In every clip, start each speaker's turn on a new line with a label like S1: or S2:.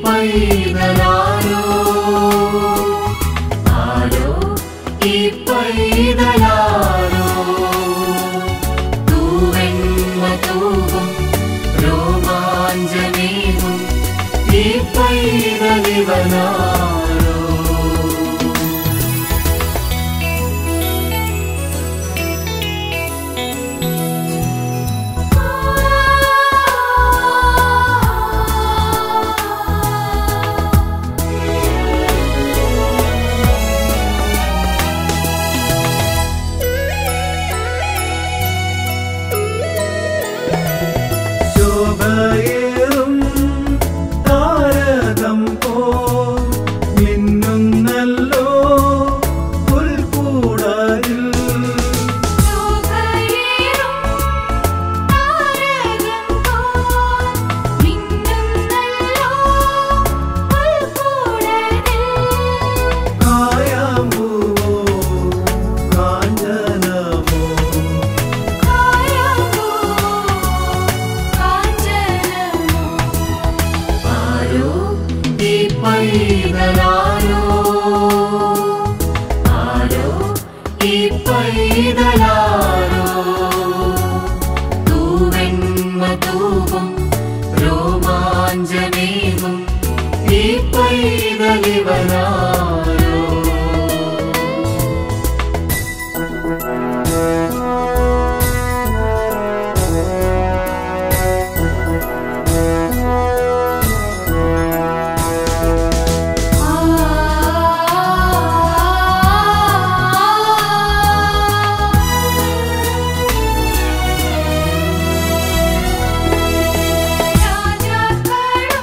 S1: പൈതലാരോ ആരോ ഈ പൈതലാരോ തൂവെണ്മ തൂവും രോമാഞ്ചമേകും ഈ പൈതലിവനാരോ
S2: ശോഭയേറും താരകം പോ മിന്നുന്നല്ലോ പുൽക്കൂടലിൽ
S3: ശോഭയേറും താരകം പോൽ മിന്നുന്നല്ലോ പുൽക്കൂടലിൽ
S2: കായാമ്പൂവോ കാഞ്ചനമോ
S3: കായമോ കാഞ്ചനമോ
S1: ആരോ ഈ പൈതലാരോ ആരോ ഈ പൈതലാരോ തൂവെണ്മ തൂവും രോമാഞ്ചമേകും ഈ പൈതലിവനാരോ
S3: രാജാക്കളും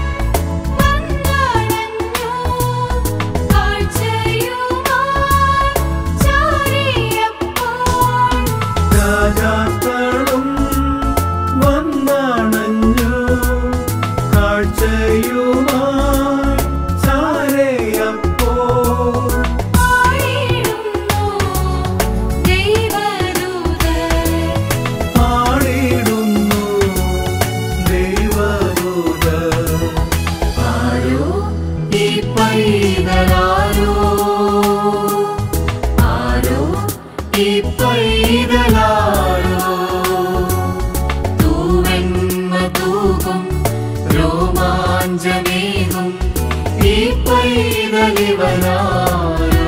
S3: വന്നണഞ്ഞു കാഴ്ചയുമായി ചാരിയപ്പോൾ
S2: രാജാക്കളും വന്നണഞ്ഞു കാഴ്ചയുമായി ചാരയപ്പോ
S3: ആടിടുന്നു ദൈവദൂതൻ
S2: പാടിടുന്നു ദൈവദൂത
S1: ആരോ ഈ പൈതലാരോ ആരോ ഈ പൈതലാരോ തൂവെണ്മ തൂകും രോമാഞ്ചമേകും ഈ പൈതലിവനാരോ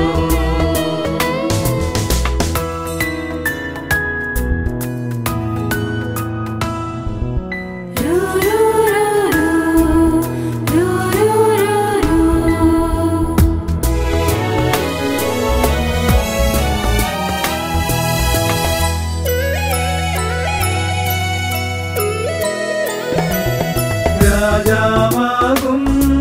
S2: രാജാവാകും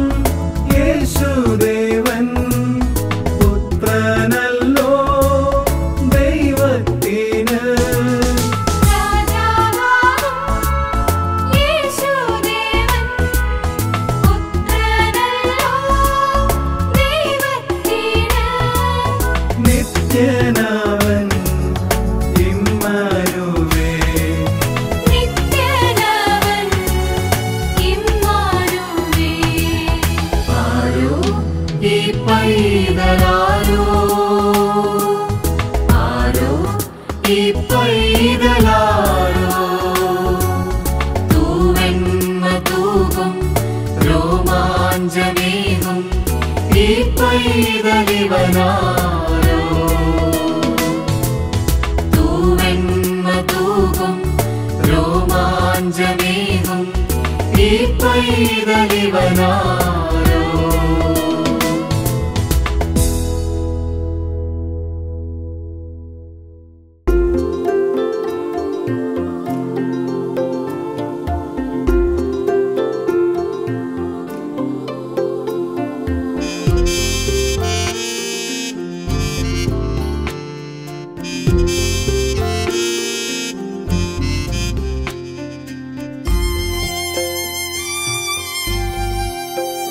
S2: യേശുദേവൻ പുത്രനല്ലോ ദൈവത്തിന്
S3: രാജാവാകും യേശുദേവൻ പുത്രനല്ലോ ദൈവത്തിന്
S2: നിത്യനവൻ ഇമ്മാനുവേ
S3: നിത്യനവൻ ഇമ്മാനുവേ
S1: ആരോ ഈ പൈതലാരോ ആരോ ഈ പൈതലാരോ തൂവെണ്മ തൂകും രോമാഞ്ചമേകും ഈ പൈതലിവനാരോ തൂവെണ്മ തൂകും രോമാഞ്ചമേകും ഈ പൈതലിവനാരോ
S3: യേശുവേ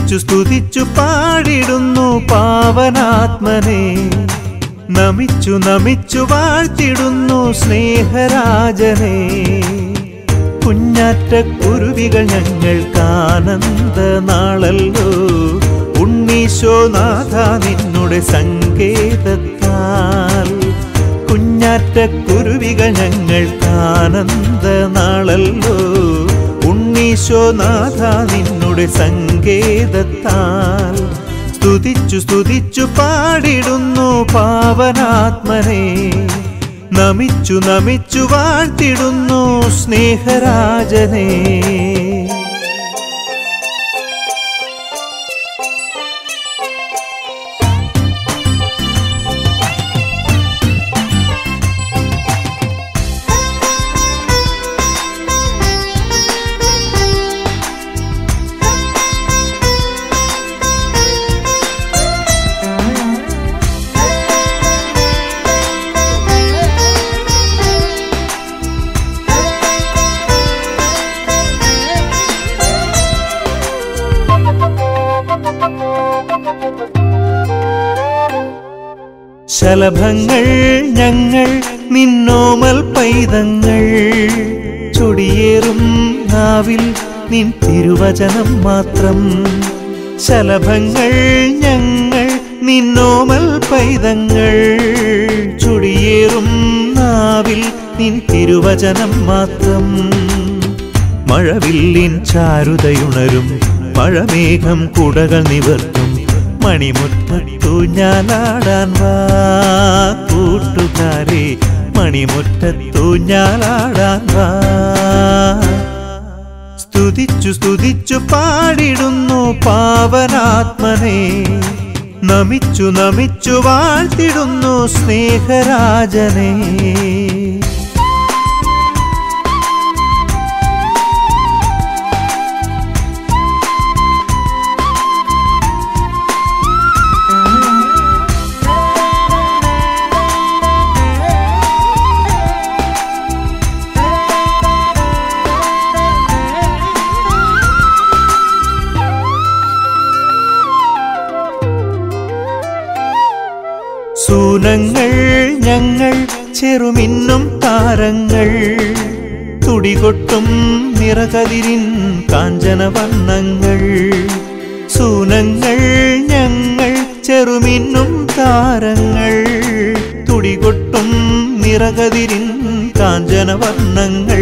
S4: സ്തുതിച്ചു സ്തുതിച്ചു പാടിടുന്നു പാവനാത്മനെ നമിച്ചു നമിച്ചു വാഴ്ത്തിടുന്നു സ്നേഹരാജനെ കുഞ്ഞാറ്റ കുരുവികൾ ഞങ്ങൾക്കാനന്ദ നാളല്ലോ ഉണ്ണീശോനാഥ നിന്നുടെ സങ്കേതത്താൽ കുഞ്ഞാറ്റ കുരുവികൾ ഞങ്ങൾക്കാനന്ദ നാളല്ലോ ഉണ്ണീശോനാഥ നിന്നുടെ സങ്കേതത്താൽ സ്തുതിച്ചു സ്തുതിച്ചു പാടിടുന്നു പാവനാത്മനെ നമിച്ചു നമിച്ചു വാഴ്ത്തിടുന്നു സ്നേഹരാജനെ ശലഭങ്ങൾ ഞങ്ങൾ നിന്നോമൽ പൈതങ്ങൾ ചൊടിയേറും നാവിൽ നിൻ തിരുവചനം മാത്രം ശലഭങ്ങൾ ഞങ്ങൾ നിന്നോമൽ പൈതങ്ങൾ ചൊടിയേറും നാവിൽ നിൻ തിരുവചനം മാത്രം മഴവില്ലിൻ ചാരുതയുണരും മഴമേഘം കുടകൾ നിവർത്തും മണിമുറ്റത്തു ഞാലാടാൻ വാ കൂട്ടുകാരെ മണിമുറ്റത്തു ഞാലാടാൻ വാ സ്തുതിച്ചു സ്തുതിച്ചു പാടിടുന്നു പാവനാത്മനെ നമിച്ചു നമിച്ചു വാഴ്ത്തിടുന്നു സ്നേഹരാജനെ സൂനങ്ങൾ ഞങ്ങൾ ചെറുമിന്നും താരങ്ങൾ തുടികൊട്ടും നിറകതിരിൻ കാഞ്ചന വർണ്ണങ്ങൾ സൂനങ്ങൾ ഞങ്ങൾ ചെറുമിന്നും താരങ്ങൾ തുടികൊട്ടും നിറകതിരിൻ കാഞ്ചന വർണ്ണങ്ങൾ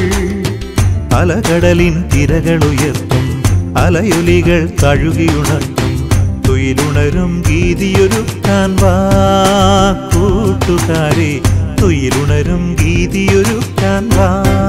S4: അലകടലിൻ തിരകളുയർത്തും അലയൊലികൾ കഴുകിയുണർത്തും തുയിലുണരും ഗീതിയൊരുക്കാൻ വാ കൂട്ടുകാരെ തുയിലുണരും ഗീതിയൊരുക്കാൻ വാ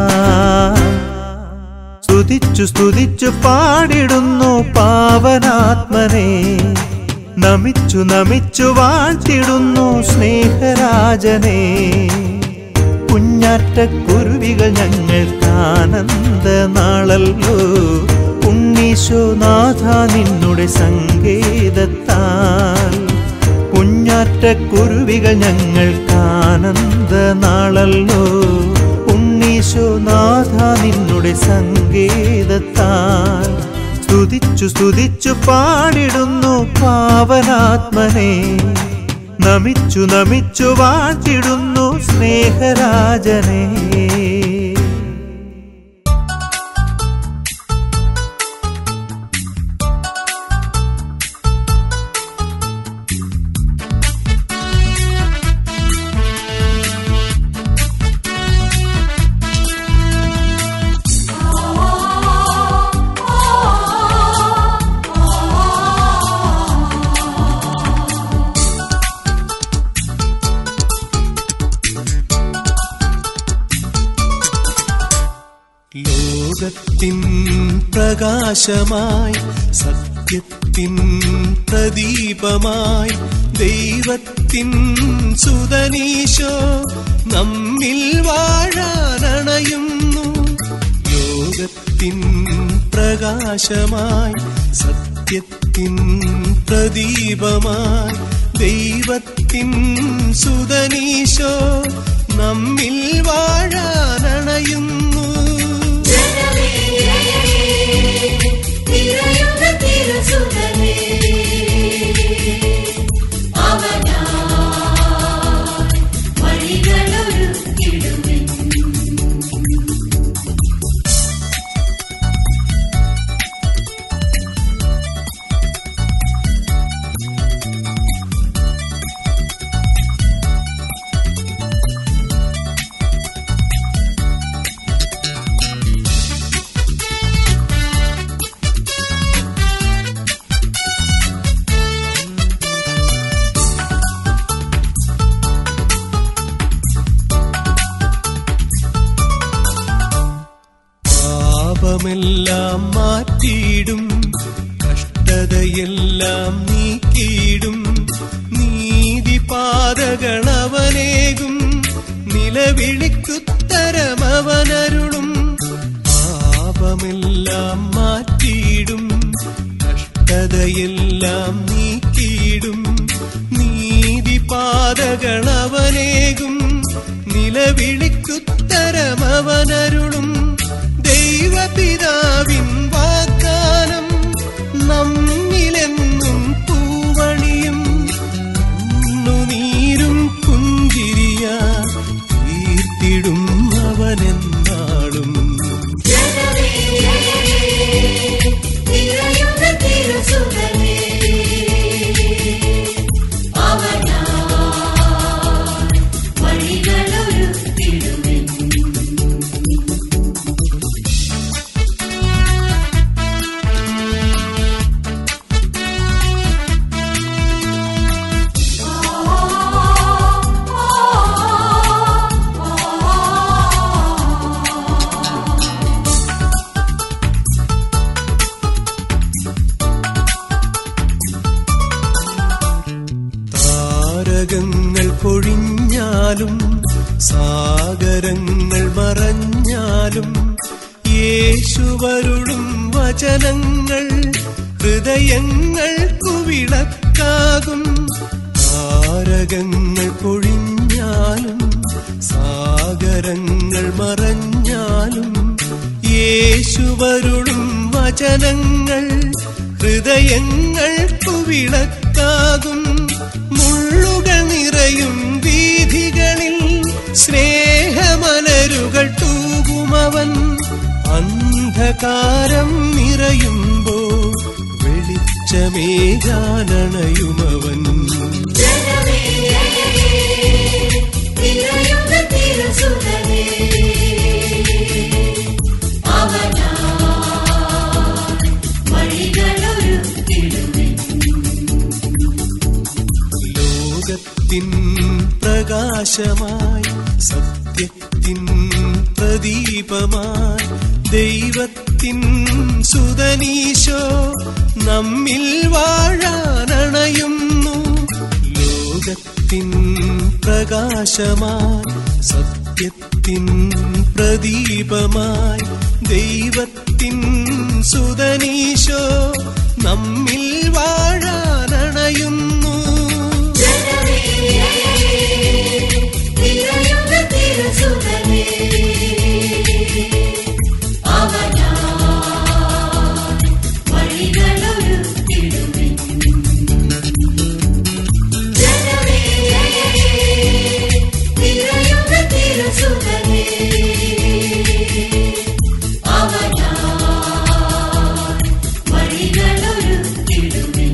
S4: സ്തുതിച്ചു സ്തുതിച്ചു പാടിടുന്നു പാവനാത്മനെ നമിച്ചു നമിച്ചു വാഴ്ത്തിടുന്നു സ്നേഹരാജനെ കുഞ്ഞാറ്റ കുരുവികൾ ഞങ്ങൾക്കാനന്ദ നാളല്ലോ ഉണ്ണീശോനാഥ നിന്നുടെ സങ്കേതത്താൽ കുഞ്ഞാറ്റ കുരുവികൾ ഞങ്ങൾക്കാനന്ദ നാളല്ലോ ഉണ്ണീശോനാഥ നിന്നുടെ സങ്കേതത്താൽ സ്തുതിച്ചു സ്തുതിച്ചു പാടിടുന്നു പാവനാത്മനെ നമിച്ചു നമിച്ചു വാഴ്ത്തിടുന്നു സ്നേഹരാജനെ
S5: ലോകത്തിൻ പ്രകാശമായി സത്യത്തിൻ പ്രദീപമായി ദൈവത്തിൻ സുതനീശോ നമ്മിൽ വാഴാനണയുന്നു ലോകത്തിൻ പ്രകാശമായി സത്യത്തിൻ പ്രദീപമായി ദൈവത്തിൻ സുതനീശോ നമ്മിൽ വാഴാനണയുന്നു
S3: നിറയുക തിരുസുത
S5: പാപമെല്ലാം മാറ്റിയിടും കഷ്ടതയെല്ലാം നീക്കിയിടും നീതിപാതകളവനേകും നിലവിളിക്കുത്തരമവനരുളും പാപമെല്ലാം മാറ്റിയിടും കഷ്ടതയെല്ലാം നീക്കിയിടും നീതിപാതകളവനേകും നിലവിളിക്കുത്തരമവനരുളും ദൈവപിതാവിൻ വാഗ്ദാനം നമ്മിലെന്നും പൂവണിയും കണ്ണുനീരും പുഞ്ചിരിയ തീർത്തിടും അവനെന്നാളും
S3: തിരയുന്ന തിരുസുതനേ അവനാ വഴികളൊരുക്കിടുവിൻ
S5: താരകങ്ങൾ പൊഴിഞ്ഞാലും സാഗരങ്ങൾ മറഞ്ഞാലും യേശുവരുളും വചനങ്ങൾ ഹൃദയങ്ങൾക്കു വിളക്കാകും താരകങ്ങൾ പൊഴിഞ്ഞാലും സാഗരങ്ങൾ മറഞ്ഞാലും യേശുവരുളും വചനങ്ങൾ ഹൃദയങ്ങൾക്കു വിളക്കാകും മുള്ളുകൾ നിറയും വീഥികളിൽ സ്നേഹമലരുകൾ തൂകുമവൻ അന്ധകാരം നിറയുമ്പോ വെളിച്ചമേകാനണയുമവൻ
S3: തിരയുന്ന തിരുസുതനേ അവനാ വഴികളൊരുക്കിടുവിൻ
S5: ലോകത്തിൻ പ്രകാശമായി സത്യത്തിൻ പ്രദീപമായി ദൈവത്തിൻ സുതനീശോ നമ്മിൽ വാഴാനണയുന്നു ലോകത്തിൻ പ്രകാശമായി സത്യത്തിൻ പ്രദീപമായി ദൈവത്തിൻ സുതനീശോ നമ്മിൽ വാഴാനണയുന്നു
S3: തിരയുന്ന തിരുസുതനേ അവനാ വഴികളൊരുക്കിടുവിൻ തിരയുന്ന തിരുസുതനേ അവനാ വഴികളൊരുക്കിടുവിൻ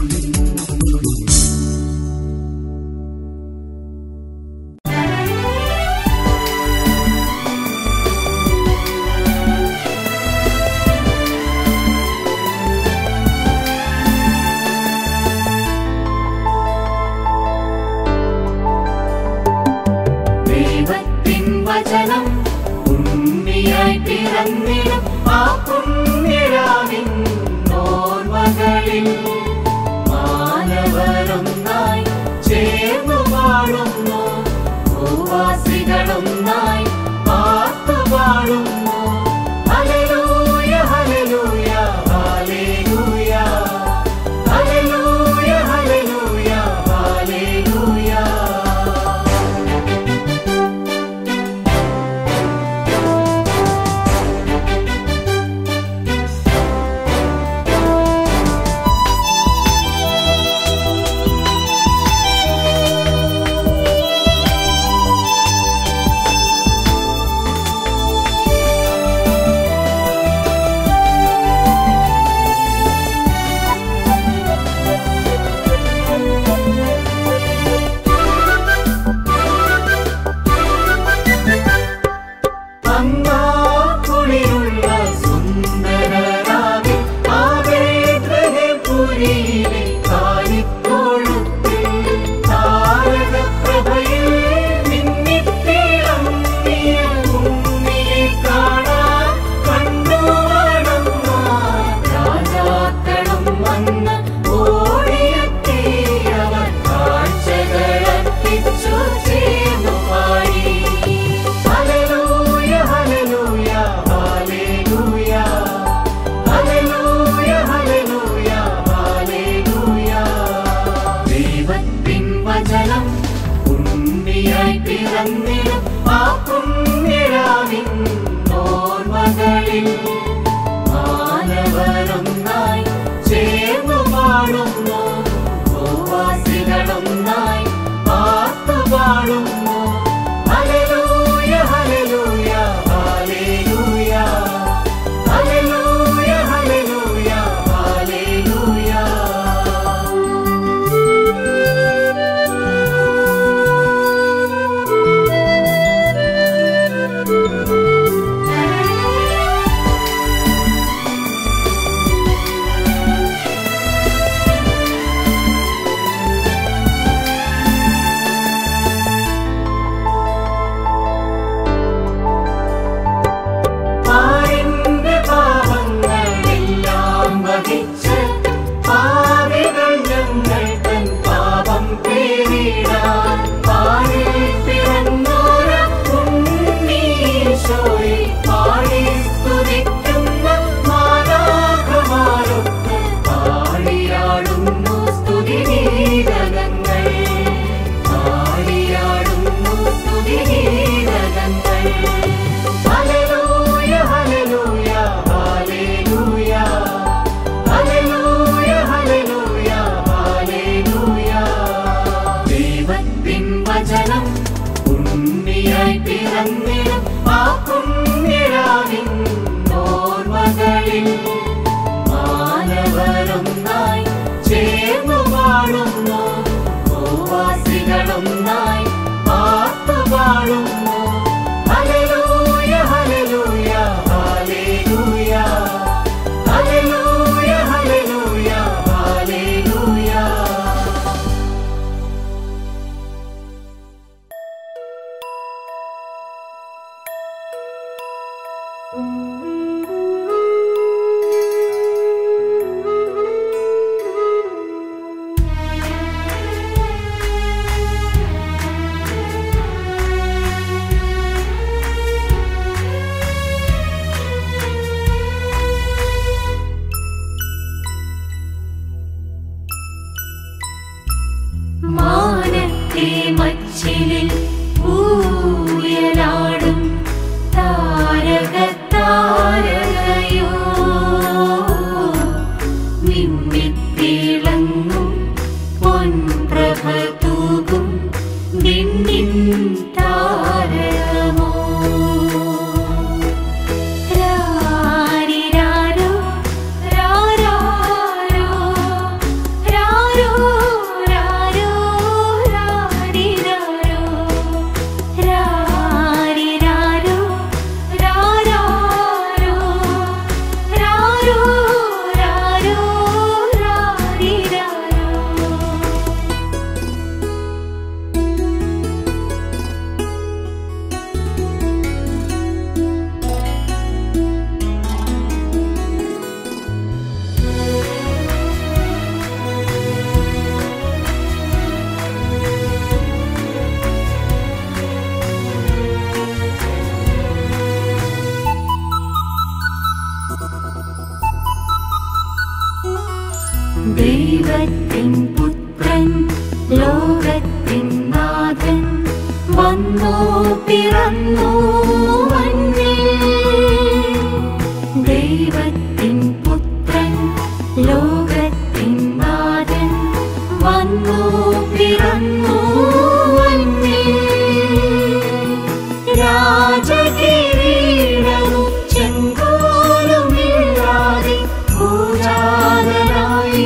S3: ദൈവത്തിൻ വചനം ഉണ്ണിയായി പിറന്നിടും ആ പുണ്യരാവിൻ ഓർമ്മകളിൽ മാനവരൊന്നായി ചേർന്നു പാടുന്നു ഭൂവാസികളൊന്നായി പാട്ടു പാടുന്നു ഹല്ലേലൂയ ഹല്ലേലൂയ ഹല്ലേലൂയ ഹല്ലേലൂയ ഹല്ലേലൂയ ഹല്ലേലൂയ പിറന്നിടും ആ പുണ്യരാവിൻ ഓർമ്മകളിൽ മാനവരൊന്നായി ചേർന്നു പാടുന്നു ഭൂവാസികളൊന്നായി പാത്തു പാടുന്നു ഹല്ലേലൂയ ഹല്ലേലൂയ ഹല്ലേലൂയ ഹല്ലേലൂയ ഹല്ലേലൂയ ഹല്ലേലൂയ പാരിന്റെ പാപങ്ങളെല്ലാം വഹിച്ച് പാപികൾ ഞങ്ങൾ തൻ പാപം പേരിടാൻ പാരിൽ പിറന്നോര ഉണ്ണീശോയെ പാടി സ്തുതിക്കുന്ന മാലാഖമാരൊത്ത് പാടിയാടുന്നു സ്തുതിഗീതകങ്ങൾ പാടിയാടുന്നു സ്തുതിഗീതകങ്ങൾ ഹല്ലേലൂയ ഹല്ലേലൂയ ഹല്ലേലൂയ ഹല്ലേലൂയ ഹല്ലേലൂയ ഹല്ലേലൂയ ദൈവത്തിൻ വചനം ഉണ്ണിയായി പിറന്നിടും ആ പുണ്യരാവിൻ ഓർമ്മകളിൽ മാനവരൊന്നായി ചേർന്നു പാടുന്നു ഭൂവാസികളൊന്നായി പാത്തു പാടുന്നു ഹല്ലേലൂയ ഹല്ലേലൂയ ഹല്ലേലൂയ ഹല്ലേലൂയ ഹല്ലേലൂയ ഹല്ലേലൂയ മാനത്തെ മച്ചിലിൽ ഊയലാടും താരക താരകയോ മിന്നിത്തിളങ്ങും പൊൻപ്രഭ തൂകും നിന്നിൻ താരമോ രാരിരാരോ രാരാരോ രാരോ രാരോ രാരിരാരോ രാരിരാരോ രാരാരോ രാരോ രാരോ രാരിരാരോ ദൈവത്തിൻ പുത്രൻ ലോകത്തിൻ നാഥൻ വന്നു പിറന്നു മണ്ണിൽ ദൈവത്തിൻ പുത്രൻ ലോകത്തിൻ നാഥൻ വന്നു പിറന്നു മണ്ണിൽ രാജകിരീടവും ചെങ്കോലുമില്ലാതെ ഭൂജാതനായി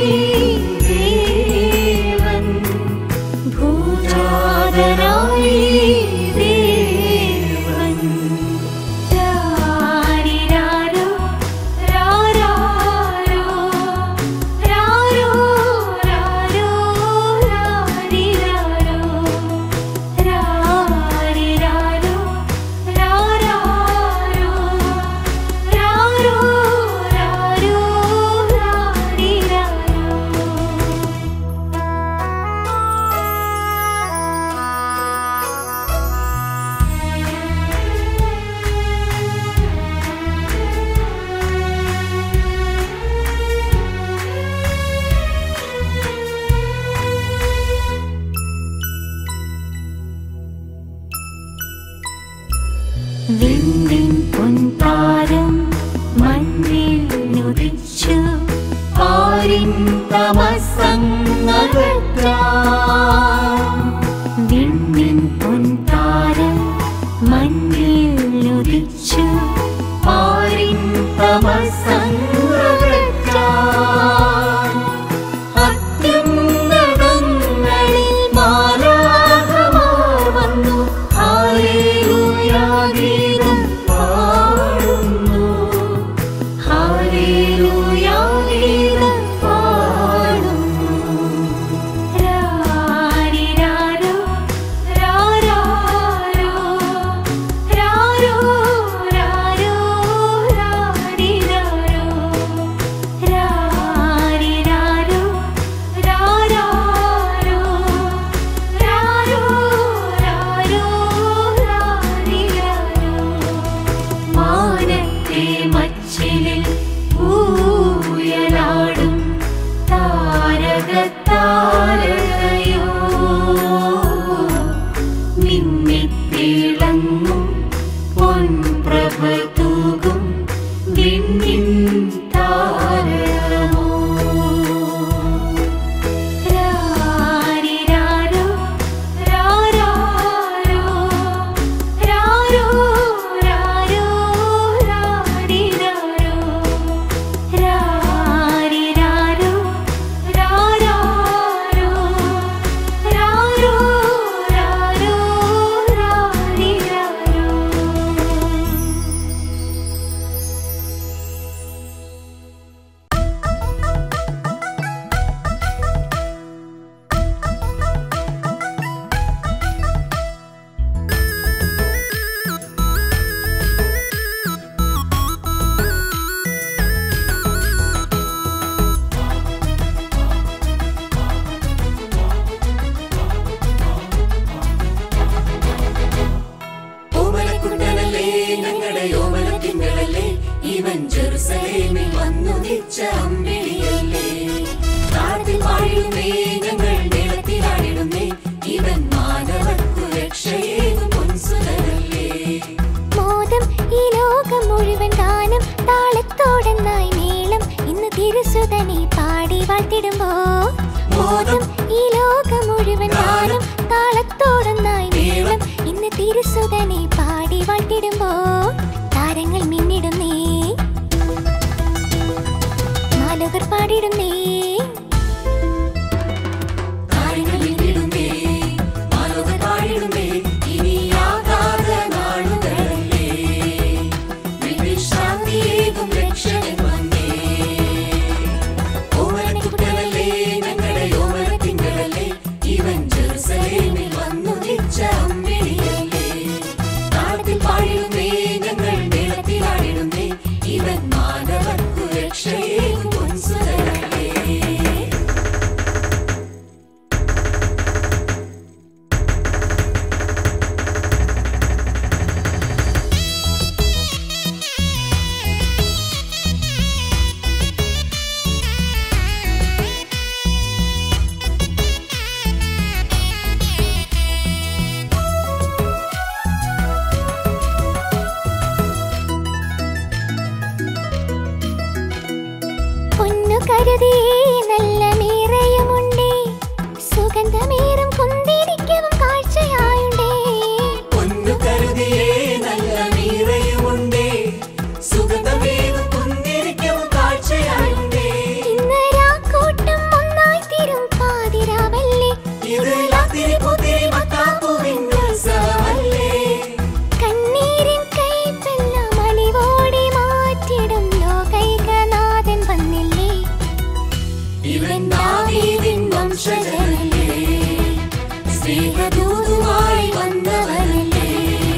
S3: ദേവൻ ഭൂജാതനായി ദേവൻ വിണ്ണിൻ പൊൻതാരം മണ്ണിൽ ഉദിച്ചു പാരിൻ തമസങ്ങകറ്റാൻ വിണ്ണിൻ പൊൻതാരം മണ്ണിൽ ഉദിച്ചു പാരിൻ തമസങ്ങകറ്റാൻ അത്യുന്നതങ്ങളിൽ മാലാഖമാർ വന്നു ഹല്ലേലൂയ ഗീതം പാടുന്നു ഹല്ലേലൂയ ഗീതം പാടുന്നു രാരിരാരോ രാരാരോ രാരോ രാരോ രാരിരാരോ രാരിരാരോ രാരാരോ രാരോ രാരോ രാരിരാരോ മാനത്തെ മച്ചിലിൽ ഊയലാടും താരകത്താരകയോ മിന്നിത്തിളങ്ങും പൊൻപ്രഭ തൂകും വിണ്ണിൻ താരമോ രാരിരാരോ രാരാരോ രാരോ രാരോ രാരിരാരോ രാരിരാരോ രാരാരോ രാരോ രാരോ രാരിരാരോ
S1: ഓമനക്കുട്ടനല്ലേ ഞങ്ങളുടെ ഓമനത്തിങ്കളല്ലേ ഇവൻ ജെറുസലേമിൽ വന്നുദിച്ച അമ്പിളിയല്ലേ താഴത്തിൽ പാടിടുന്നേ ഞങ്ങൾ നീളത്തിലാടിടുന്നേ ഇവൻ മാനവർക്കു രക്ഷയേകും പൊൻസുതരല്ലേ
S3: മോദം ഈ ലോകം മുഴുവൻ ഗാനം താളത്തോടെന്നായി മേളം ഇന്ന് തിരുസുതനെ പാടി വാഴ്ത്തിടുമ്പോ മോദം ഈ ലോകം മുഴുവൻ ഗാനം താളത്തോടെന്നായി മേളം ഇന്ന് തിരുസുതനെ പാടി വാഴ്ത്തിടുമ്പോ താരങ്ങൾ മിന്നിടുന്നേ നാലുകർ പാടിടുന്നേ
S1: താരങ്ങൾ മിന്നിടുന്നേ മാലോകർ പാടിടുന്നേ ഇനി ആകാത നാളുകളല്ലേ വിശ്രാന്തിയേകും രക്ഷകൻ വന്നേ ഓമനക്കുട്ടനല്ലേ ഞങ്ങളുടെ ഓമനത്തിങ്കളല്ലേ ഇവൻ ജെറുസലേമിൽ വന്നുദിച്ച അമ്പിളിയല്ലേ താളത്തിൽ പാടിടുന്നേ ഞങ്ങൾ മേളത്തിലാടിടുന്നേ ഇവൻ മാനവർക്കു രക്ഷയേകും പൊൻസുതരല്ലേ
S3: പൊന്നു കരുതി നല്ല മീറയുമുണ്ടേ സുഗന്ധമേറും കുന്തിരിക്കവും കാഴ്ചയായുണ്ടേ
S1: പൊന്നു കരുതിയേ നല്ല മീറയുമുണ്ടേ സുഗന്ധമേകും കുന്തിരിക്കവും കാഴ്ചയായുണ്ടേ
S3: ഇന്ന് രാക്കൂട്ടം ഒന്നായി തീരും പാതിരാവല്ലേ
S1: ഇത് ലാത്തിരി പുത്തിരി മത്താപ്പൂവിൻ ഉത്സവമല്ലേ
S3: കണ്ണീരിൻ കൈപ്പെല്ലാം അലിവോടെ മാറ്റിടും ലോകൈകനാഥൻ വന്നില്ലേ
S1: ഇവൻ ദാവീദിൻ വംശജനല്ലേ സ്നേഹദൂതുമായി വന്നവനല്ലേ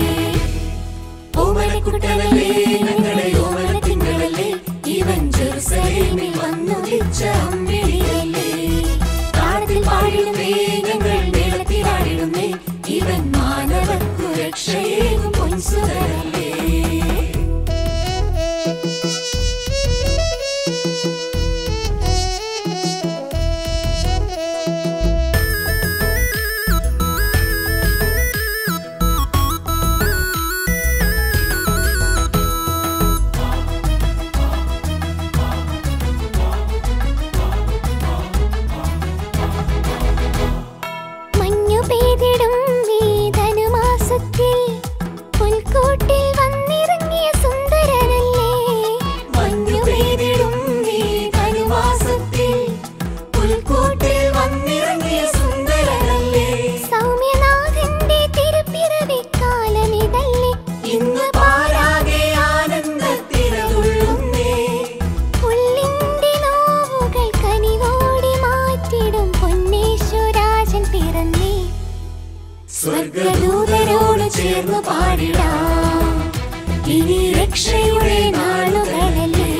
S1: ഓമനക്കുട്ടനല്ലേ ഞങ്ങളുടെ ഓമനത്തിങ്കളല്ലേ ഇവൻ ജെറുസലേമിൽ വന്നുദിച്ച അമ്പിളിയല്ലേ താളത്തിൽ പാടിടുന്നേ ഞങ്ങൾ മേളത്തിലാടിടുന്നേ ഇവൻ മാനവർക്കു രക്ഷയേകും പൊൻസുതരല്ലേ സ്വർഗദൂതരോട് ചേർന്ന് പാടിടാം ഇനി രക്ഷയുടെ നാളുകളല്ലേ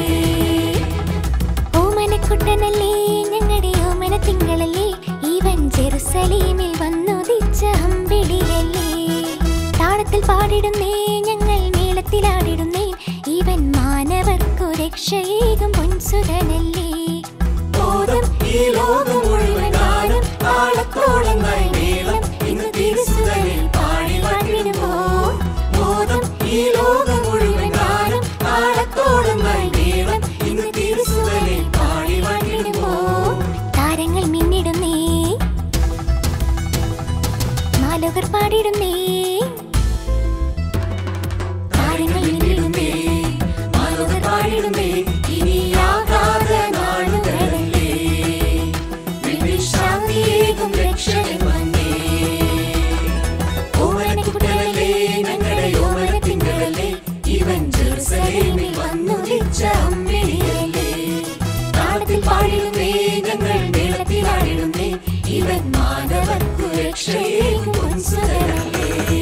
S3: ഓമനക്കുട്ടനല്ലേ ഞങ്ങളുടെ ഓമന തിങ്കളല്ലേ ഇവൻ ജെറുസലേമിൽ വന്നുദിച്ച അമ്പിളിയല്ലേ താളത്തിൽ പാടിടുന്നേ ഞങ്ങൾ മേളത്തിലാടിടുന്നേ ഇവൻ മാനവർക്കു രക്ഷയേകും പൊൻസുതനല്ലേ
S1: ബോധം ഈ ലോകം മുഴുവൻ കാലം ആളത്തോളമായി മേളം ഇന്ന് തിരുസുതനിൽ പാടി വാഴ്ത്തിടുമ്പോൾ ബോധം ഈ ലോകം മുഴുവൻ കാലം ആളത്തോളമായി മേളം ഇന്ന് തിരുസുതനിൽ പാടി വാഴ്ത്തിടുമ്പോൾ
S3: താരങ്ങൾ മിന്നിടുന്നേ മാലോകർ പാടിടുന്നേ
S1: താരങ്ങൾ മിന്നിടുന്നേ മാലോകർ പാടിടുന്നേ ഇനി ആകാത നാളുകളല്ലേ വിശ്രാന്തിയേകും രക്ഷകൻ വന്നേ ഓമനക്കുട്ടനല്ലേ ഞങ്ങളുടെ ഓമനത്തിങ്കളല്ലേ ഇവൻ ജെറുസലേമിൽ വന്നുദിച്ച അമ്മിണിയല്ലേ താളത്തിൽ പാടിടുന്നേ ഞങ്ങൾ മേളത്തിലാടിടുന്നേ ഇവൻ മാനവർക്കു രക്ഷയേകും പൊൻസുതനല്ലേ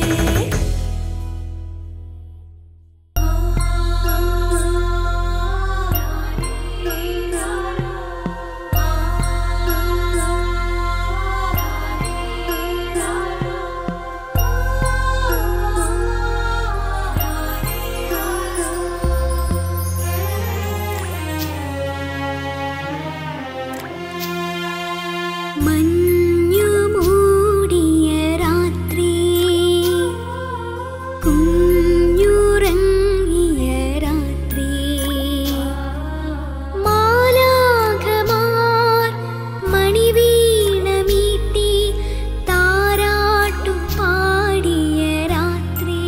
S3: മഞ്ഞു മൂടിയ രാത്രി കുഞ്ഞുറങ്ങിയ രാത്രി മാലാഖമാർ മണിവീണമീട്ടി താരാട്ടും പാടിയ രാത്രി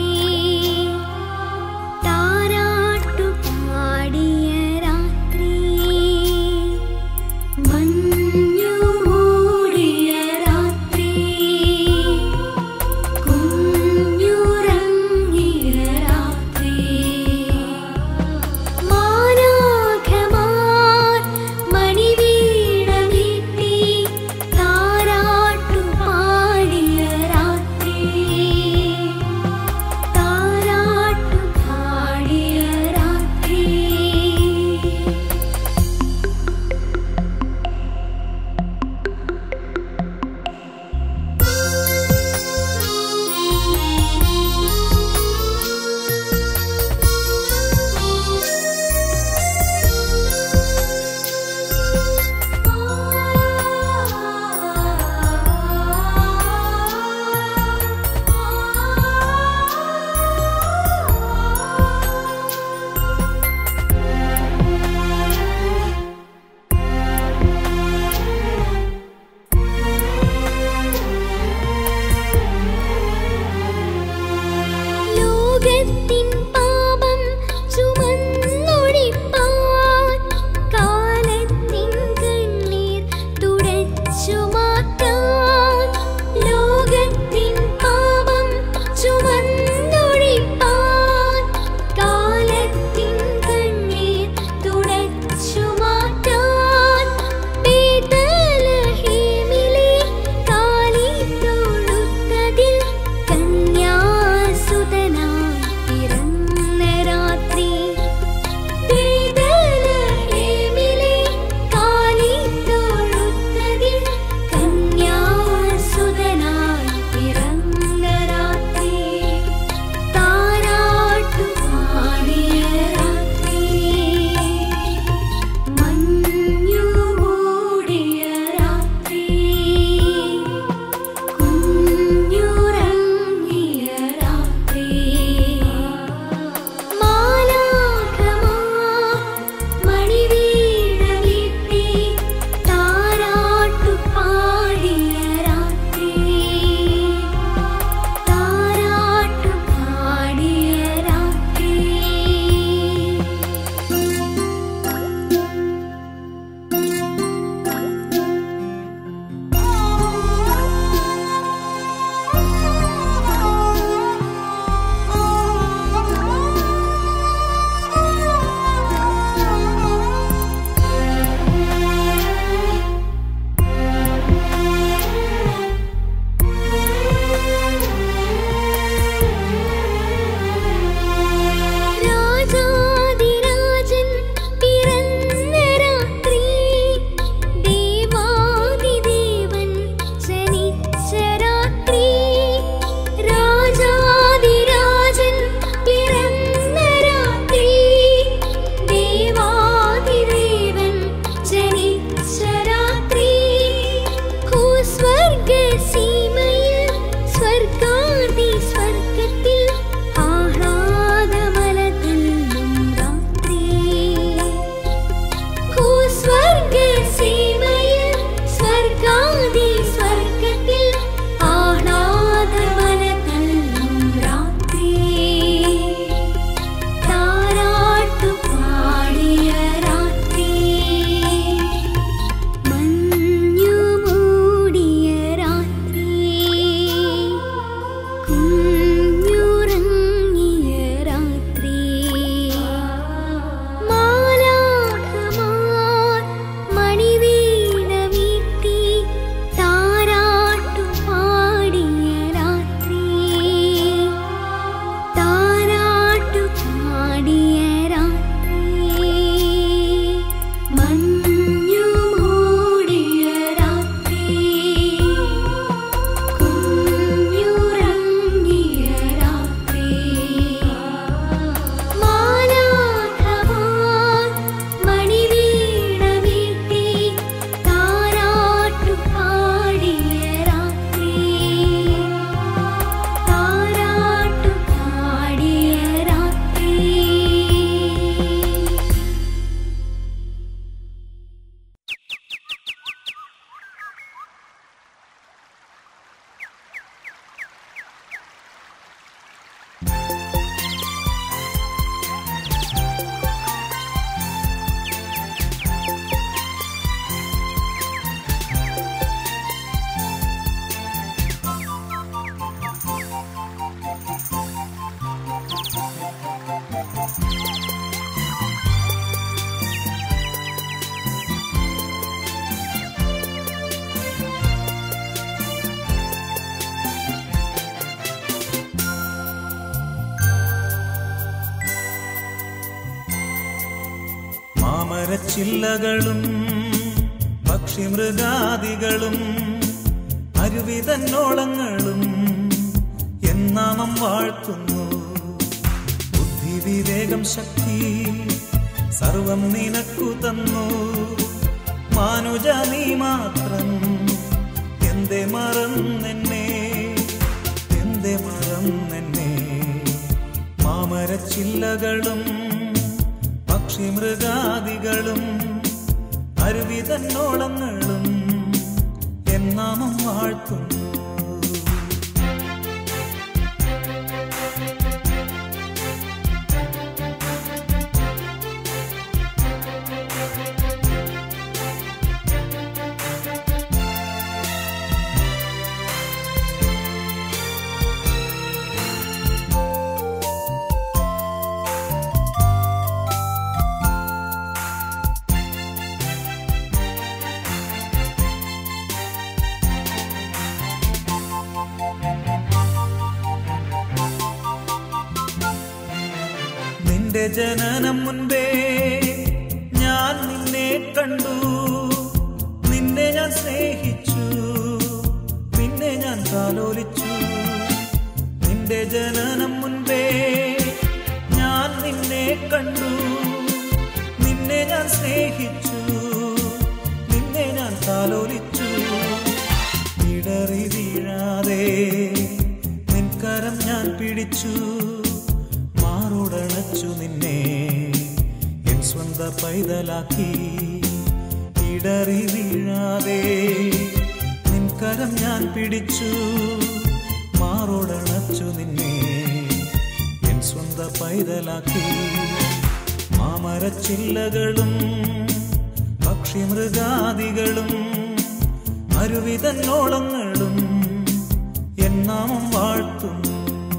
S3: താരാട്ടു പാടിയ രാത്രി മഞ്ഞു മൂടിയ രാത്രി കുഞ്ഞുറങ്ങിയ രാത്രി മാലാഖമാർ മണിവീണമീട്ടി താരാട്ടു പാടിയ രാത്രി താരാട്ടു പാടിയ രാത്രി ലോകത്തിൻ പാപം ചുമന്നൊഴിപ്പാൻ കാലത്തിൻ കണ്ണീർ തുടച്ചു മാറ്റാൻ ലോകത്തിൻ പാപം ചുമന്നൊഴിപ്പാൻ കാലത്തിൻ കണ്ണീർ തുടച്ചു മാറ്റാൻ ബേത്ലഹേമിലെ കാലിത്തൊഴുത്തതിൽ കന്യാസുതനായി പിറന്നു
S4: മാമരച്ചില്ലകളും പക്ഷിമൃഗാദികളും അരുവിതന്നോളങ്ങളും എന്നാമം വാഴ്ത്തുന്നു ബുദ്ധി വിവേകം ശക്തി സർവം നിനക്കു തന്നു മാനുജ നീ മാത്രം എന്തേ മറന്നെന്നെ എന്തേ മറന്നെന്നെ മാമരച്ചില്ലകളും പക്ഷിമൃഗാദികളും അരുവിതന്നോളങ്ങളും എന്നാമം വാഴ്ത്തുന്നു നിന്റെ ജനനം മുൻപേ ഞാൻ നിന്നെ കണ്ടു നിന്നെ ഞാൻ സ്നേഹിച്ചു നിന്നെ ഞാൻ താലോലിച്ചു നിന്റെ ജനനം മുൻപേ ഞാൻ നിന്നെ കണ്ടു നിന്നെ ഞാൻ സ്നേഹിച്ചു നിന്നെ ഞാൻ താലോലിച്ചു ഇടറി വീഴാതെ നിൻകരം ഞാൻ പിടിച്ചു മാറുടണച്ചു നിന്നെ എൻ സ്വന്ത പൈതലാക്കി ഇടറി വീഴാതെ നിൻകരം ഞാൻ പിടിച്ചു മാറുടണച്ചു നിന്നെ എൻ സ്വന്ത പൈതലാക്കി മാമരച്ചില്ലകളും പക്ഷിമൃഗാദികളും അരുവിതന്നോളങ്ങളും എന്നാമം വാഴ്ത്തുന്നു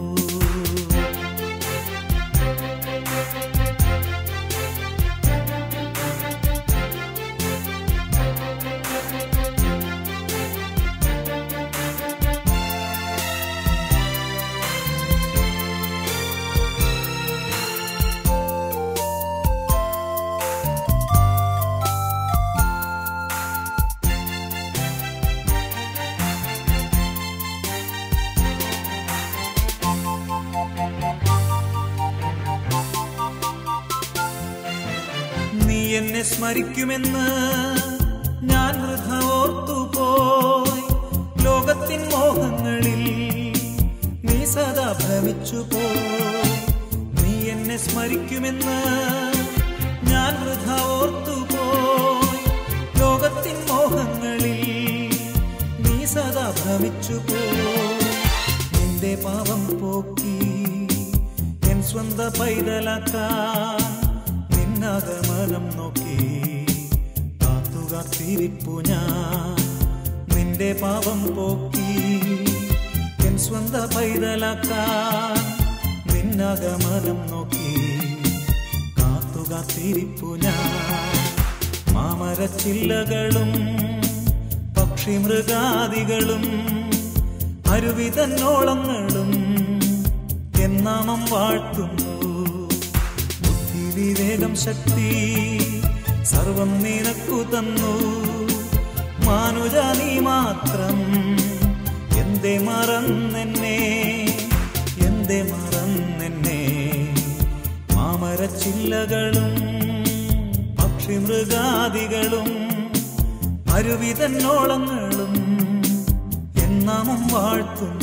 S4: നീ എന്നെ സ്മരിക്കുമെന്ന് ഞാൻ വൃഥ ഓർത്തുപോയി ലോകത്തിൻ മോഹങ്ങളിൽ നീ സദാ ഭ്രമിച്ചു പോയി നീ എന്നെ സ്മരിക്കുമെന്ന് ഞാൻ വൃഥ ഓർത്തുപോയി ലോകത്തിൻ മോഹങ്ങളിൽ നീ സദാ ഭ്രമിച്ചു പോയി നിന്റെ പാപം പോക്കി എൻ സ്വന്ത പൈതലാക്കാൻ നിന്നകമനം നോക്കി കാത്തുകാത്തിരിപ്പു ഞാൻ നിന്റെ പാപം പോക്കി എൻ സ്വന്ത പൈതലാക്കാൻ നിന്നകമനം നോക്കി കാത്തുകാത്തിരിപ്പു ഞാൻ മാമരച്ചില്ലകളും പക്ഷിമൃഗാദികളും അരുവിതന്നോളങ്ങളും എന്നാമം വാഴ്ത്തുന്നു ബുദ്ധി വിവേകം ശക്തി സർവം നിനക്കു തന്നു മാനുജ നീ മാത്രം എന്തേ മറന്നെന്നെ എന്തേ മറന്നെന്നെ മാമരച്ചില്ലകളും പക്ഷിമൃഗാദികളും അരുവിതന്നോളങ്ങളും എന്നാമം വാഴ്ത്തുന്നു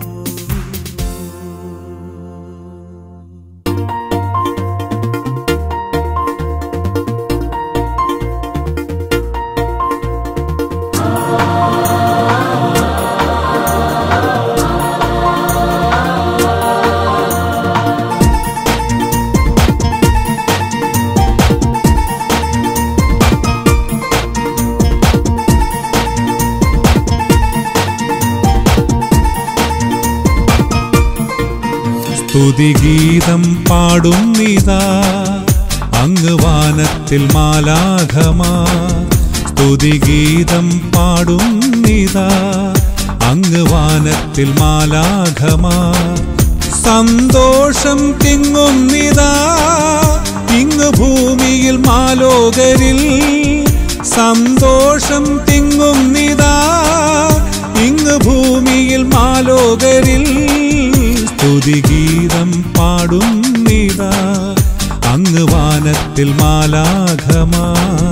S6: സ്തുതിഗീതം പാടുന്നിതാ അങ്ങ് വാനത്തിൽ മാലാഘമാ സ്തുതിഗീതം പാടുന്നിതാ അങ്ങ് വാനത്തിൽ മാലാഘമാ സന്തോഷം തിങ്ങുന്നിതാ ഇങ്ങ് ഭൂമിയിൽ മാലോകരിൽ സന്തോഷം തിങ്ങും നിതാ ഇങ്ങ് ഭൂമിയിൽ മാലോകരിൽ സ്തുതിഗീതം പാടും നിതാ അങ്ങ് വാനത്തിൽ മാലാഘമാ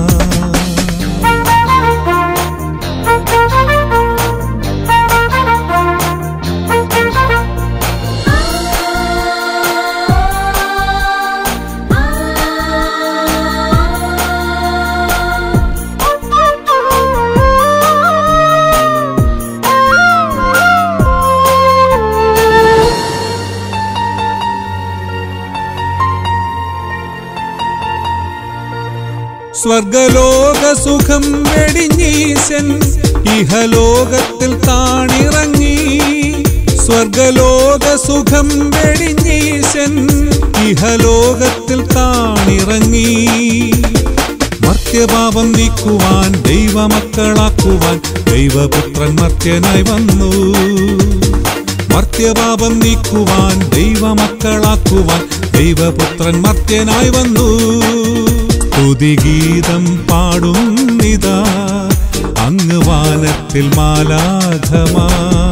S6: സ്വർഗലോക സുഖം വെടിഞ്ഞീശൻ ഇഹലോകത്തിൽ താണിറങ്ങി സ്വർഗലോക സുഖം വെടിഞ്ഞീശൻ ഇഹലോകത്തിൽ താണിറങ്ങി മർത്യപാപം നീക്കുവാൻ ദൈവമക്കളാക്കുവാൻ ദൈവപുത്രൻ മർത്യനായി വന്നു മർത്യപാപം നീക്കുവാൻ ദൈവമക്കളാക്കുവാൻ ദൈവപുത്രൻ മർത്യനായി വന്നു സ്തുതിഗീതം പാടും നിതാ അങ്ങ് വാനത്തിൽ മാലാഘമാ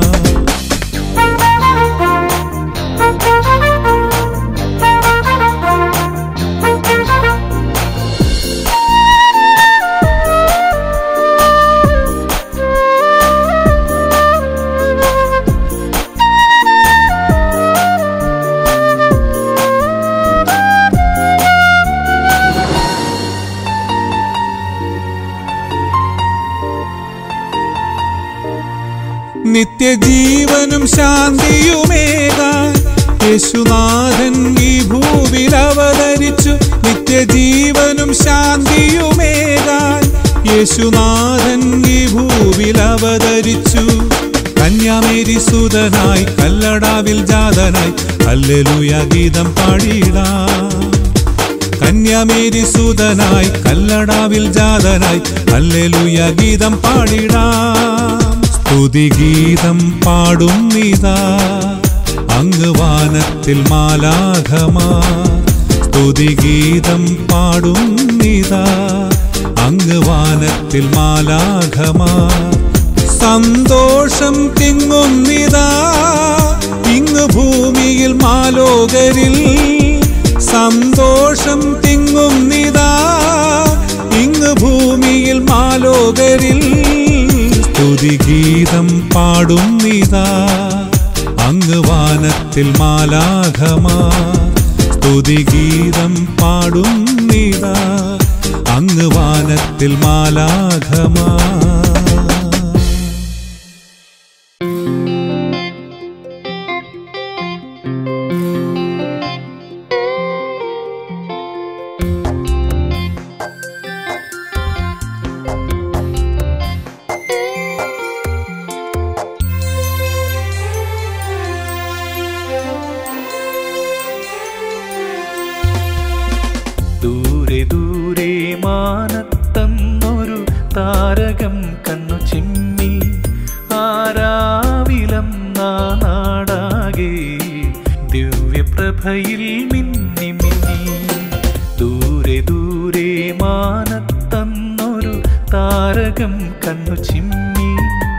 S6: നിത്യജീവനും ശാന്തിയുമേകാൻ യേശുനാഥൻ ഈ ഭൂവിൽ അവതരിച്ചു നിത്യജീവനും ശാന്തിയുമേകാൻ യേശുനാഥൻ ഈ ഭൂവിൽ അവതരിച്ചു കന്യാമേരി സുതനായി കല്ലടാവിൽ ജാതനായി ഹല്ലേലൂയ ഗീതം പാടിയിടാം കന്യാമേരി സുതനായി കല്ലടാവിൽ ജാതനായി ഹല്ലേലൂയ ഗീതം പാടിടാം സ്തുതിഗീതം പാടും നീതാ അങ്ങ് വാനത്തിൽ മാലാഘമാ സ്തുതിഗീതം പാടും നീതാ അങ്ങ് വാനത്തിൽ മാലാഘമാ സന്തോഷം തിങ്ങുന്നിതാ ഇങ്ങ് ഭൂമിയിൽ മാലോകരിൽ സന്തോഷം തിങ്ങുന്നിതാ ഇങ്ങ് ഭൂമിയിൽ മാലോകരിൽ സ്തുതിഗീതം പാടും നീതാ അങ്ങ് വാനത്തിൽ മാലാഘമാ സ്തുതിഗീതം പാടും നീതാ അങ്ങ് വാനത്തിൽ മാലാഘമാ
S4: ദൂരെ ദൂരെ മാനത്തന്നൊരു താരകം കണ്ണു ചിമ്മി ആരാവിലം നാടാകെ ദിവ്യപ്രഭയിൽ മിന്നി മിന്നി ദൂരെ ദൂരെ മാനത്തന്നൊരു താരകം കണ്ണു ചിമ്മി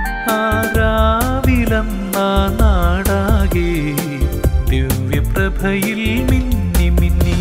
S4: ആരാവിലം നാടാകെ ദിവ്യപ്രഭയിൽ മിന്നി മിന്നി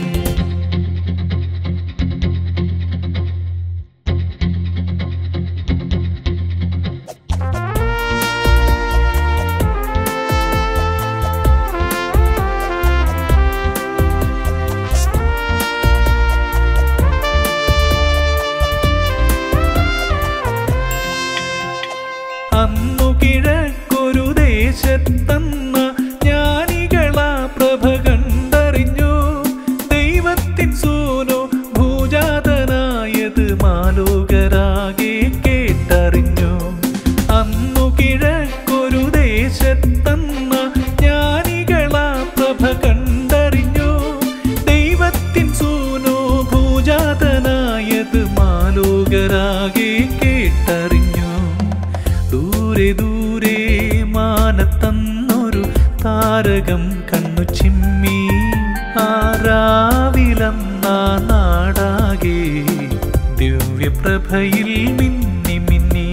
S4: അന്നു കിഴക്കൊരു ദേശത്തന്ന ജ്ഞാനികളാ പ്രഭ കണ്ടറിഞ്ഞു ദൈവത്തിൻ സൂനോ ഭൂജാതനായത് മാലോകരാകെ കേട്ടറിഞ്ഞു അന്നു കിഴക്കൊരു ദേശത്തന്ന ജ്ഞാനികളാ പ്രഭ കണ്ടറിഞ്ഞു ദൈവത്തിൻ സൂനോ ഭൂജാതനായത് മാലോകരാകെ കേട്ടറിഞ്ഞു ദൂരെ ദൂരെ മാനത്തന്നൊരു താരകം കണ്ണു ചിമ്മി ആരാവിലെന്ന നാടാകെ ദിവ്യപ്രഭയിൽ മിന്നി മിന്നി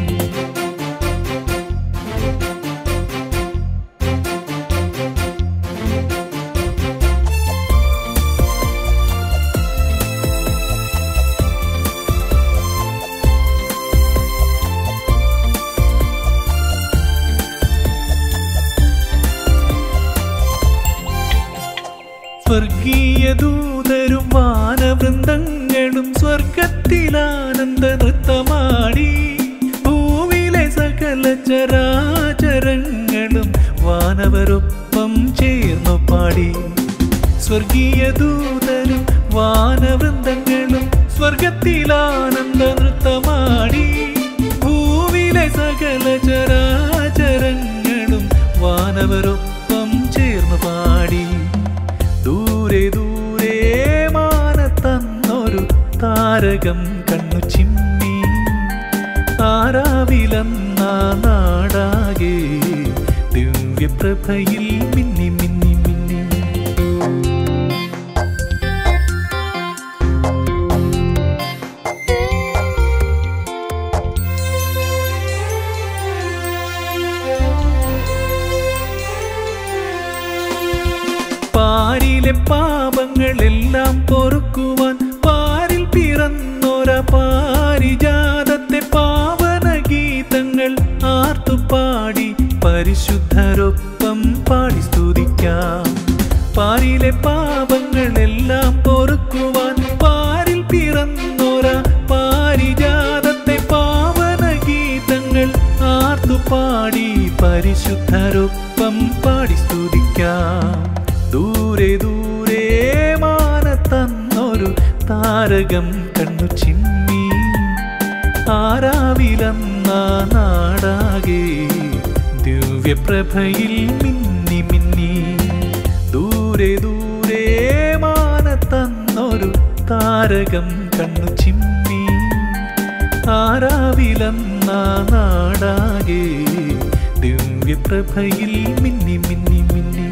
S4: സ്വർഗീയ ദൂതരും വാനവൃന്ദങ്ങളും സ്വർഗത്തിലാനന്ദ നൃത്തമാടി ഭൂവിലെ സകല ചരാചരങ്ങളും വാനവരൊപ്പം ചേർന്നു പാടി സ്വർഗീയ ദൂതരും വാനവൃന്ദങ്ങളും സ്വർഗത്തിലാനന്ദ നൃത്തമാടി ഭൂവിലെ സകല ചരാചരങ്ങളും വാനവരൊപ്പം ചേർന്നു പാടി ദൂരെ ദൂരെ മാനത്തന്നൊരു താരകം കണ്ണു ചിമ്മി ആരാവിലെന്ന നാടാകെ ദിവ്യപ്രഭയിൽ മിന്നി മിന്നി മിന്നി പാരിലെ പാപങ്ങളെല്ലാം പൊറുക്കുവാൻ പാരിൽ പിറന്നൊര പാരിജാതത്തെ പാവന ഗീതങ്ങൾ ആർത്തുപാടി പരിശുദ്ധരൊപ്പം പാടി സ്തുതിക്കാം പാരിലെ പാപങ്ങളെല്ലാം പൊറുക്കുവാൻ പാരിൽ പിറന്നൊര പാരിജാതത്തെ പാവന ഗീതങ്ങൾ ആർത്തുപാടി പരിശുദ്ധരൊപ്പം പാടി സ്തുതിക്കാം ദൂരെ ദൂരെ മാനത്തന്നൊരു താരകം കണ്ണു ചിമ്മി ആരാവിലെന്ന നാടാകെ ദിവ്യപ്രഭയിൽ മിന്നി മിന്നി ദൂരെ ദൂരെ മാനത്തന്നൊരു താരകം കണ്ണു ചിമ്മി ആരാവിലെന്ന നാടാകെ ദിവ്യപ്രഭയിൽ മിന്നി മിന്നി മിന്നി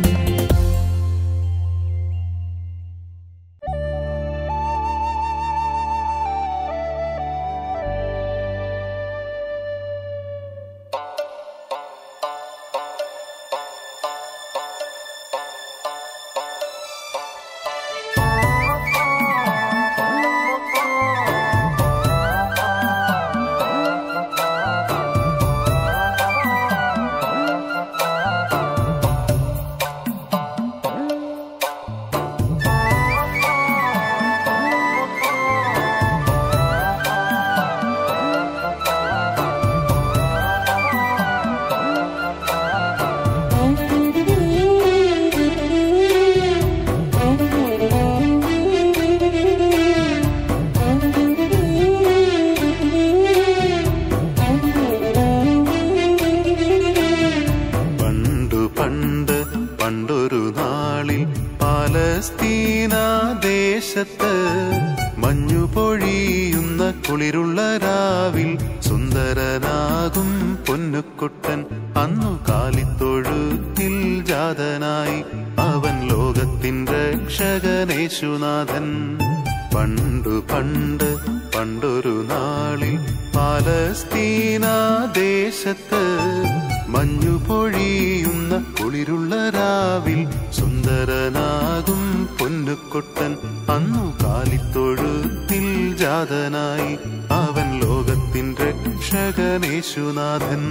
S7: പണ്ടു പണ്ട് പണ്ടൊരു നാളിൽ പാലസ്തീന ദേശത്ത് മഞ്ഞു പൊഴിയുന്ന കുളിരുള്ള രാവിൽ സുന്ദരനാകും പൊന്നുക്കുട്ടൻ അന്നു കാലിത്തൊഴുത്തിൽ ജാതനായി അവൻ ലോകത്തിൻ രക്ഷകനേശുനാഥൻ പണ്ടു പണ്ട് പണ്ടൊരു നാളിൽ പാലസ്തീന ദേശത്ത് മഞ്ഞു പൊഴിയുന്ന കുളിരുള്ള രാവിൽ സുന്ദരനാകും പൊന്നുക്കുട്ടൻ അന്നു കാലിത്തൊഴുത്തിൽ ജാതനായി അവൻ ലോകത്തിൻ രക്ഷകനേശുനാഥൻ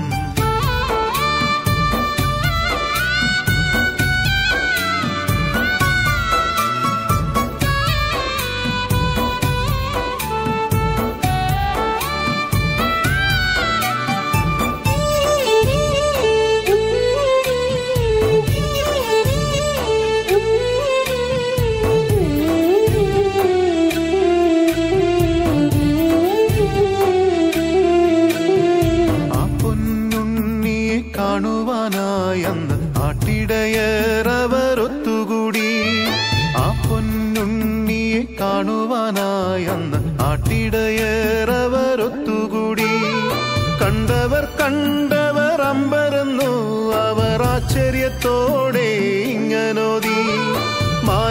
S7: ആ പൊന്നുണ്ണിയെ കാണുവാനായി അന്ന് ആട്ടിടയറവരൊത്തുകൂടി ആ പൊന്നുണ്ണിയെ കാണുവാനായി അന്ന് ആട്ടിടയറവരൊത്തുകൂടി കണ്ടവർ കണ്ടവർ അമ്പരന്നു അവർ ആശ്ചര്യത്തോടെ ഇങ്ങനോതി മാ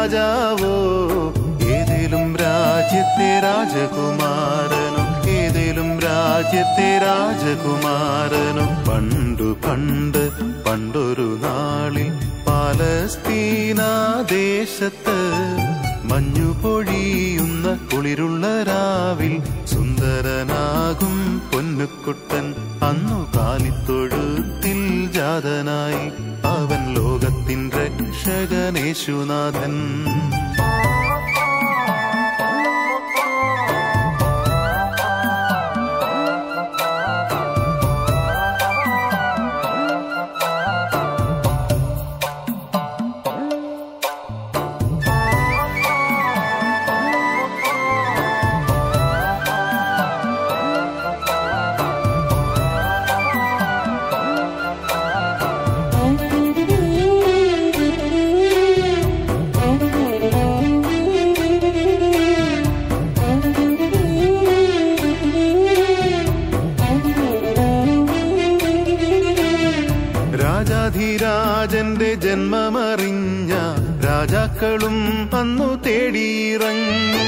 S7: രാജാവോ ഏതേലും രാജ്യത്തെ രാജകുമാരനും ഏതേലും രാജ്യത്തെ രാജകുമാരനും പണ്ടു പണ്ട് പണ്ടൊരു നാളിൽ പാലസ്തീന ദേശത്ത് മഞ്ഞു പൊഴിയുന്ന കുളിരുള്ള രാവിൽ സുന്ദരനാകും പൊന്നുക്കുട്ടൻ അന്നു കാലിത്തൊഴുത്തിൽ ജാതനായി അവൻ ലോകത്തിൻ രക്ഷകനേശുനാഥൻ രാജാധിരാജന്റെ ജന്മമറിഞ്ഞ രാജാക്കളും അന്നു തേടിയിറങ്ങി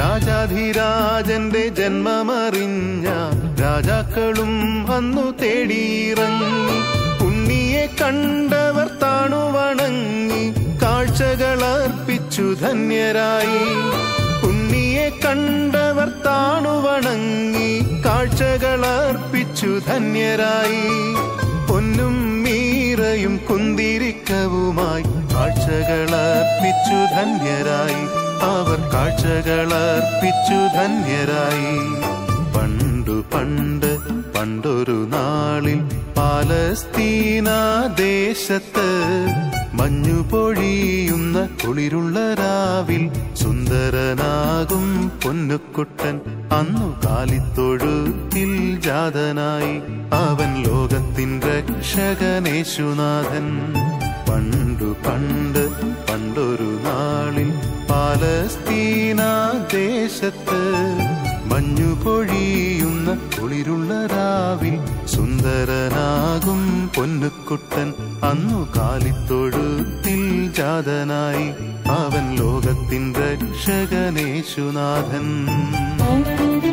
S7: രാജാധിരാജന്റെ ജന്മമറിഞ്ഞ രാജാക്കളും അന്നു തേടിയിറങ്ങി ഉണ്ണിയെ കണ്ടവർ താണു വണങ്ങി കാഴ്ചകൾ അർപ്പിച്ചു ധന്യരായി ഉണ്ണിയെ കണ്ടവർ താണു വണങ്ങി കാഴ്ചകൾ അർപ്പിച്ചു ധന്യരായി പൊന്നും മീറയും കുന്തിരിക്കവുമായി കാഴ്ചകൾ അർപ്പിച്ചു ധന്യരായി അവർ കാഴ്ചകൾ അർപ്പിച്ചു ധന്യരായി പണ്ടു പണ്ട് പണ്ടൊരു നാളിൽ പാലസ്തീന ദേശത്ത് മഞ്ഞു പൊഴിയുന്ന കുളിരുള്ള രാവിൽ സുന്ദരനാകും പൊന്നുക്കുട്ടൻ അന്നു കാലിത്തൊഴുത്തിൽ ജാതനായി അവൻ ലോകത്തിൻ രക്ഷകനേശുനാഥൻ പണ്ടു പണ്ട് പണ്ടൊരു നാളിൽ പാലസ്തീന ദേശത്ത് മഞ്ഞു പൊഴിയുന്ന കുളിരുള്ള രാവിൽ സുന്ദരനാകും പൊന്നുക്കുട്ടൻ അന്നു കാലിത്തൊഴുത്തിൽ ജാതനായി അവൻ ലോകത്തിൻ രക്ഷകനേശുനാഥൻ